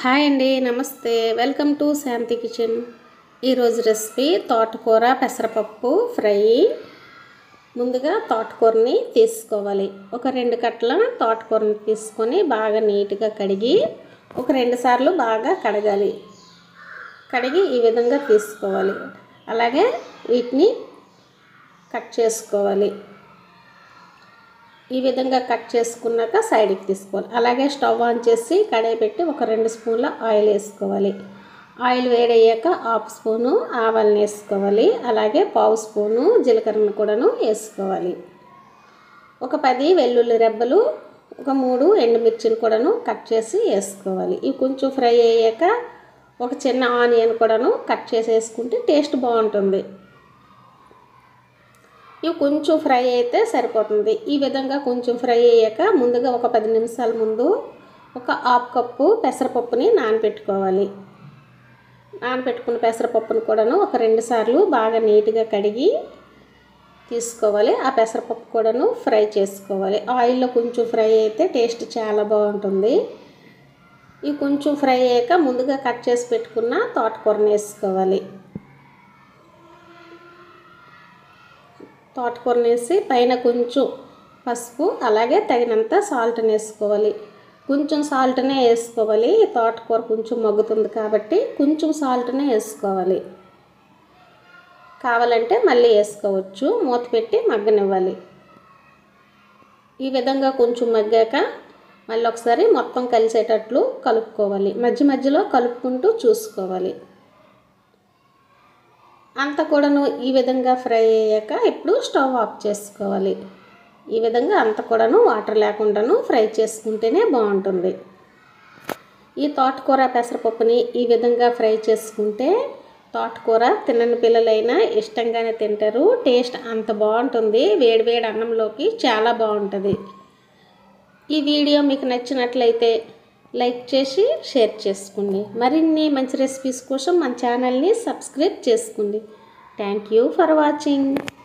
hi అండి నమస్తే welcome to Shanti kitchen ఈరోజు రెసిపీ తోటకూర పెసరపప్పు ఫ్రై ముందుగా తోటకూరని తీసుకోవాలి ఒక రెండు కట్టల తోటకూరని తీసుకొని బాగా నీట్గా కడిగి ఒక రెండు సార్లు బాగా కడగాలి కడిగి ఈ విధంగా తీసుకోవాలి అలాగే వీటిని కట్ చేసుకోవాలి ఈ విధంగా కట్ చేసుకున్నాక సైడ్కి తీసుకోవాలి అలాగే స్టవ్ ఆన్ చేసి కడాయి పెట్టి ఒక రెండు స్పూన్ల ఆయిల్ వేసుకోవాలి ఆయిల్ వేడయ్యాక హాఫ్ స్పూను ఆవాలను వేసుకోవాలి అలాగే పావు స్పూను జీలకర్రను కూడాను వేసుకోవాలి ఒక పది వెల్లుల్లి రెబ్బలు ఒక మూడు ఎండుమిర్చిని కూడాను కట్ చేసి వేసుకోవాలి ఇవి కొంచెం ఫ్రై అయ్యాక ఒక చిన్న ఆనియన్ కూడాను కట్ చేసి వేసుకుంటే టేస్ట్ బాగుంటుంది ఇవి కొంచెం ఫ్రై అయితే సరిపోతుంది ఈ విధంగా కొంచెం ఫ్రై అయ్యాక ముందుగా ఒక పది నిమిషాల ముందు ఒక హాఫ్ కప్పు పెసరపప్పుని నానబెట్టుకోవాలి నానబెట్టుకున్న పెసరపప్పుని కూడాను ఒక రెండు సార్లు బాగా నీట్గా కడిగి తీసుకోవాలి ఆ పెసరపప్పు కూడాను ఫ్రై చేసుకోవాలి ఆయిల్లో కొంచెం ఫ్రై అయితే టేస్ట్ చాలా బాగుంటుంది ఇవి కొంచెం ఫ్రై అయ్యాక ముందుగా కట్ చేసి పెట్టుకున్న తోటకూరని వేసుకోవాలి తోటకూరని వేసి పైన కొంచెం పసుపు అలాగే తగినంత సాల్ట్ని వేసుకోవాలి కొంచెం సాల్ట్నే వేసుకోవాలి తోటకూర కొంచెం మగ్గుతుంది కాబట్టి కొంచెం సాల్ట్నే వేసుకోవాలి కావాలంటే మళ్ళీ వేసుకోవచ్చు మూత పెట్టి మగ్గనివ్వాలి ఈ విధంగా కొంచెం మగ్గాక మళ్ళీ ఒకసారి మొత్తం కలిసేటట్లు కలుపుకోవాలి మధ్య మధ్యలో కలుపుకుంటూ చూసుకోవాలి అంత కూడాను ఈ విధంగా ఫ్రై అయ్యాక ఇప్పుడు స్టవ్ ఆఫ్ చేసుకోవాలి ఈ విధంగా అంత కూడాను వాటర్ లేకుండాను ఫ్రై చేసుకుంటేనే బాగుంటుంది ఈ తోటకూర పెసరపప్పుని ఈ విధంగా ఫ్రై చేసుకుంటే తోటకూర తినని పిల్లలైనా ఇష్టంగానే తింటారు టేస్ట్ అంత బాగుంటుంది వేడివేడి అన్నంలోకి చాలా బాగుంటుంది ఈ వీడియో మీకు నచ్చినట్లయితే లైక్ చేసి షేర్ చేసుకోండి మరిన్ని మంచి రెసిపీస్ కోసం మన ఛానల్ని సబ్స్క్రైబ్ చేసుకోండి థ్యాంక్ యూ ఫర్ వాచింగ్